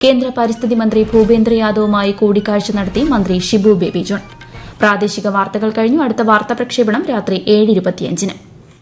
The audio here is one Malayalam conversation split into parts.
കേന്ദ്ര പരിസ്ഥിതി മന്ത്രി ഭൂപേന്ദ്ര യാദവുമായി കൂടിക്കാഴ്ച നടത്തി മന്ത്രി ഷിബു ബേബി ജോൺ പ്രാദേശിക വാർത്തകൾ കഴിഞ്ഞു അടുത്ത വാർത്താ പ്രക്ഷേപണം രാത്രി ഏഴ് ഇരുപത്തിയഞ്ചിന്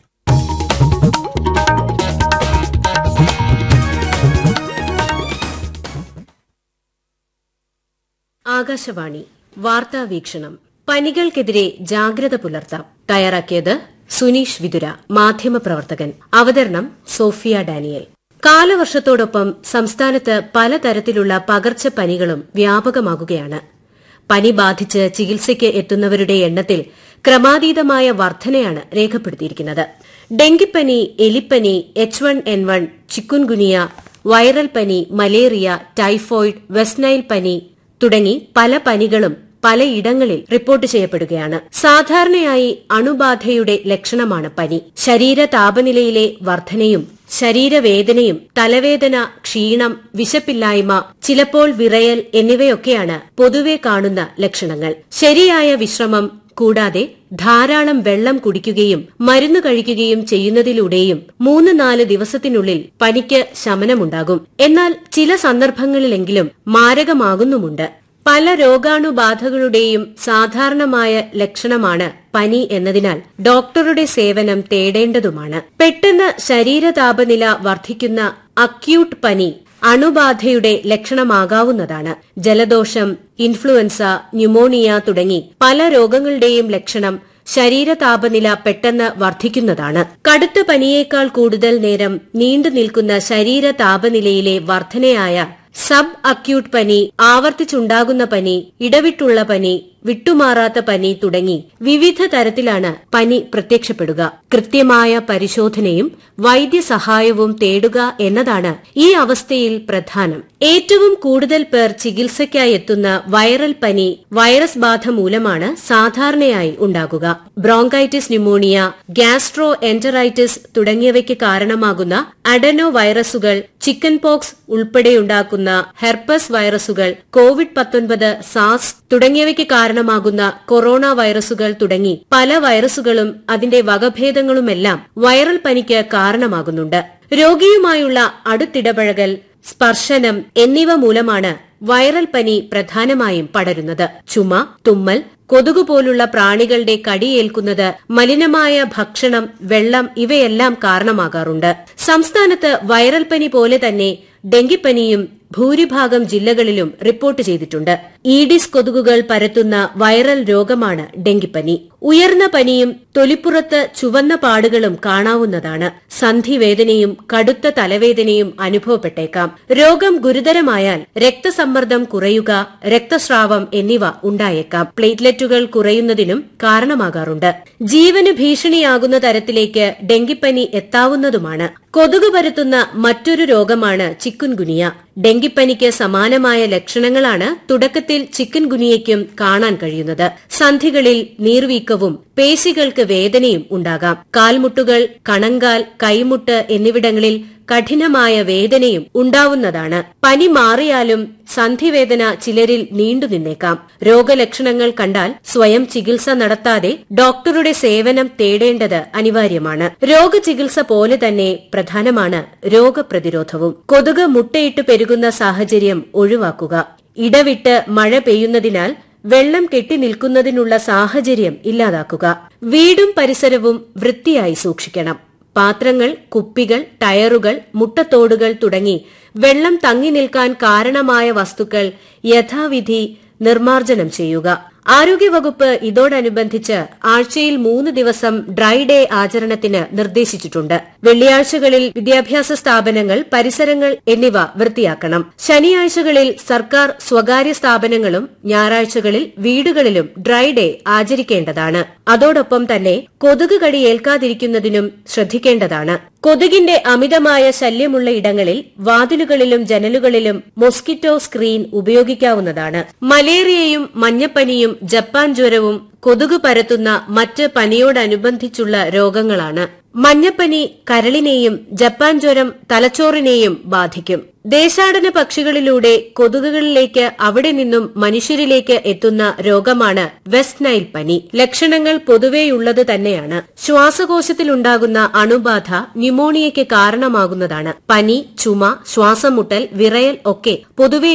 ആകാശവാണി വാർത്താ വീക്ഷണം പനികൾക്കെതിരെ ജാഗ്രത പുലർത്താം തയ്യാറാക്കിയത് സുനീഷ് വിതുര മാധ്യമപ്രവർത്തകൻ അവതരണം സോഫിയ ഡാനിയൽ കാലവർഷത്തോടൊപ്പം സംസ്ഥാനത്ത് പലതരത്തിലുള്ള പകർച്ചപ്പനികളും വ്യാപകമാകുകയാണ് പനി ബാധിച്ച് ചികിത്സയ്ക്ക് എത്തുന്നവരുടെ എണ്ണത്തിൽ ക്രമാതീതമായ വർധനയാണ് രേഖപ്പെടുത്തിയിരിക്കുന്നത് ഡെങ്കിപ്പനി എലിപ്പനി H one N one chikungunya viral പനി മലേറിയ ടൈഫോയിഡ് വെസ്റ്റ്നൈൽ പനി തുടങ്ങി പല പനികളും പലയിടങ്ങളിൽ റിപ്പോർട്ട് ചെയ്യപ്പെടുകയാണ് സാധാരണയായി അണുബാധയുടെ ലക്ഷണമാണ് പനി ശരീര താപനിലയിലെ വർധനയും ശരീരവേദനയും തലവേദന ക്ഷീണം വിശപ്പില്ലായ്മ ചിലപ്പോൾ വിറയൽ എന്നിവയൊക്കെയാണ് പൊതുവെ കാണുന്ന ലക്ഷണങ്ങൾ ശരിയായ വിശ്രമം കൂടാതെ ധാരാളം വെള്ളം കുടിക്കുകയും മരുന്ന് കഴിക്കുകയും ചെയ്യുന്നതിലൂടെയും മൂന്ന് നാല് ദിവസത്തിനുള്ളിൽ പനിക്ക് ശമനമുണ്ടാകും എന്നാൽ ചില സന്ദർഭങ്ങളിലെങ്കിലും മാരകമാകുന്നുമുണ്ട് പല രോഗാണുബാധകളുടെയും സാധാരണമായ ലക്ഷണമാണ് പനി എന്നതിനാൽ ഡോക്ടറുടെ സേവനം തേടേണ്ടതുമാണ് പെട്ടെന്ന് ശരീര താപനില വർദ്ധിക്കുന്ന അക്യൂട്ട് പനി അണുബാധയുടെ ലക്ഷണമാകാവുന്നതാണ് ജലദോഷം ഇൻഫ്ലുവൻസ ന്യൂമോണിയ തുടങ്ങി പല രോഗങ്ങളുടെയും ലക്ഷണം ശരീര താപനില പെട്ടെന്ന് വർദ്ധിക്കുന്നതാണ് കടുത്ത പനിയേക്കാൾ കൂടുതൽ നേരം നീണ്ടു നിൽക്കുന്ന ശരീര താപനിലയിലെ വർധനയായ സബ് അക്യൂട്ട് പനി ആവർത്തിച്ചുണ്ടാകുന്ന പനി ഇടവിട്ടുള്ള പനി വിട്ടുമാറാത്ത പനി തുടങ്ങി വിവിധ തരത്തിലാണ് പനി പ്രത്യക്ഷപ്പെടുക കൃത്യമായ പരിശോധനയും വൈദ്യസഹായവും തേടുക എന്നതാണ് ഈ അവസ്ഥയിൽ പ്രധാനം ഏറ്റവും കൂടുതൽ പേർ ചികിത്സയ്ക്കായി എത്തുന്ന വൈറൽ പനി വൈറസ് ബാധ മൂലമാണ് സാധാരണയായി ഉണ്ടാകുക ബ്രോങ്കൈറ്റിസ് ന്യൂമോണിയ ഗ്യാസ്ട്രോ എന്ററൈറ്റിസ് തുടങ്ങിയവയ്ക്ക് കാരണമാകുന്ന അഡനോ വൈറസുകൾ ചിക്കൻ പോക്സ് ഉൾപ്പെടെയുണ്ടാക്കുന്ന ഹെർപ്പസ് വൈറസുകൾ കോവിഡ് പത്തൊൻപത് സാസ് തുടങ്ങിയവയ്ക്ക് കാരണമാകുന്ന കൊറോണ വൈറസുകൾ തുടങ്ങി പല വൈറസുകളും അതിന്റെ വകഭേദങ്ങളുമെല്ലാം വൈറൽ പനിക്ക് കാരണമാകുന്നുണ്ട് രോഗിയുമായുള്ള അടുത്തിടപഴകൽ സ്പർശനം എന്നിവ മൂലമാണ് വൈറൽ പനി പ്രധാനമായും പടരുന്നത് ചുമ തുമ്മൽ കൊതുകു പോലുള്ള പ്രാണികളുടെ കടിയേൽക്കുന്നത് മലിനമായ ഭക്ഷണം വെള്ളം ഇവയെല്ലാം കാരണമാകാറുണ്ട് സംസ്ഥാനത്ത് വൈറൽ പനി പോലെ തന്നെ ഡെങ്കിപ്പനിയും ഭൂരിഭാഗം ജില്ലകളിലും റിപ്പോർട്ട് ചെയ്തിട്ടുണ്ട് ഈഡിസ് കൊതുകുകൾ പരത്തുന്ന വൈറൽ രോഗമാണ് ഡെങ്കിപ്പനി ഉയർന്ന പനിയും തൊലിപ്പുറത്ത് ചുവന്ന പാടുകളും കാണാവുന്നതാണ് സന്ധിവേദനയും കടുത്ത തലവേദനയും അനുഭവപ്പെട്ടേക്കാം രോഗം ഗുരുതരമായാൽ രക്തസമ്മർദ്ദം കുറയുക രക്തസ്രാവം എന്നിവ ഉണ്ടായേക്കാം പ്ലേറ്റ്ലെറ്റുകൾ കുറയുന്നതിനും കാരണമാകാറുണ്ട് ജീവന് ഭീഷണിയാകുന്ന തരത്തിലേക്ക് ഡെങ്കിപ്പനി എത്താവുന്നതുമാണ് കൊതുക് പരത്തുന്ന മറ്റൊരു രോഗമാണ് ചിക്കുൻഗുനിയ ഡെങ്കിപ്പനിക്ക് സമാനമായ ലക്ഷണങ്ങളാണ് തുടക്കത്തിൽ ചിക്കൻ ഗുനിയയ്ക്കും കാണാൻ കഴിയുന്നത് സന്ധികളിൽ നീർവീക്കവും പേശികൾക്ക് വേദനയും ഉണ്ടാകാം കാൽമുട്ടുകൾ കണങ്കാൽ കൈമുട്ട് എന്നിവിടങ്ങളിൽ കഠിനമായ വേദനയും ഉണ്ടാവുന്നതാണ് പനി മാറിയാലും സന്ധിവേദന ചിലരിൽ നീണ്ടുനിന്നേക്കാം രോഗലക്ഷണങ്ങൾ കണ്ടാൽ സ്വയം ചികിത്സ നടത്താതെ ഡോക്ടറുടെ സേവനം തേടേണ്ടത് അനിവാര്യമാണ് രോഗചികിത്സ പോലെ തന്നെ പ്രധാനമാണ് രോഗപ്രതിരോധവും കൊതുക് മുട്ടയിട്ട് പെരുകുന്ന സാഹചര്യം ഒഴിവാക്കുക ഇടവിട്ട് മഴ പെയ്യുന്നതിനാൽ വെള്ളം കെട്ടിനിൽക്കുന്നതിനുള്ള സാഹചര്യം ഇല്ലാതാക്കുക വീടും പരിസരവും വൃത്തിയായി സൂക്ഷിക്കണം പാത്രങ്ങൾ കുപ്പികൾ ടയറുകൾ മുട്ടത്തോടുകൾ തുടങ്ങി വെള്ളം തങ്ങി നിൽക്കാൻ കാരണമായ വസ്തുക്കൾ യഥാവിധി നിർമ്മാർജ്ജനം ചെയ്യുക ആരോഗ്യവകുപ്പ് ഇതോടനുബന്ധിച്ച് ആഴ്ചയിൽ മൂന്ന് ദിവസം ഡ്രൈ ഡേ ആചരണത്തിന് നിർദ്ദേശിച്ചിട്ടുണ്ട് വെള്ളിയാഴ്ചകളിൽ വിദ്യാഭ്യാസ സ്ഥാപനങ്ങൾ പരിസരങ്ങൾ എന്നിവ വൃത്തിയാക്കണം ശനിയാഴ്ചകളിൽ സർക്കാർ സ്വകാര്യ സ്ഥാപനങ്ങളും ഞായറാഴ്ചകളിൽ വീടുകളിലും ഡ്രൈ ഡേ ആചരിക്കേണ്ടതാണ് അതോടൊപ്പം തന്നെ കൊതുക് കടി ഏൽക്കാതിരിക്കുന്നതിനും ശ്രദ്ധിക്കേണ്ടതാണ് കൊതുകിന്റെ അമിതമായ ശല്യമുള്ള ഇടങ്ങളിൽ വാതിലുകളിലും ജനലുകളിലും മൊസ്കിറ്റോ സ്ക്രീൻ ഉപയോഗിക്കാവുന്നതാണ് മലേറിയയും മഞ്ഞപ്പനിയും ജപ്പാൻ ജ്വരവും കൊതുക് പരത്തുന്ന മറ്റ് പനിയോടനുബന്ധിച്ചുള്ള രോഗങ്ങളാണ് മഞ്ഞപ്പനി കരളിനെയും ജപ്പാൻ ജ്വരം തലച്ചോറിനെയും ബാധിക്കും ദേശാടന പക്ഷികളിലൂടെ കൊതുകുകളിലേക്ക് അവിടെ നിന്നും മനുഷ്യരിലേക്ക് എത്തുന്ന രോഗമാണ് വെസ്റ്റ് നൈൽ പനി ലക്ഷണങ്ങൾ പൊതുവെയുള്ളത് തന്നെയാണ് ശ്വാസകോശത്തിലുണ്ടാകുന്ന അണുബാധ ന്യൂമോണിയയ്ക്ക് കാരണമാകുന്നതാണ് പനി ചുമ ശ്വാസമുട്ടൽ വിറയൽ ഒക്കെ പൊതുവെ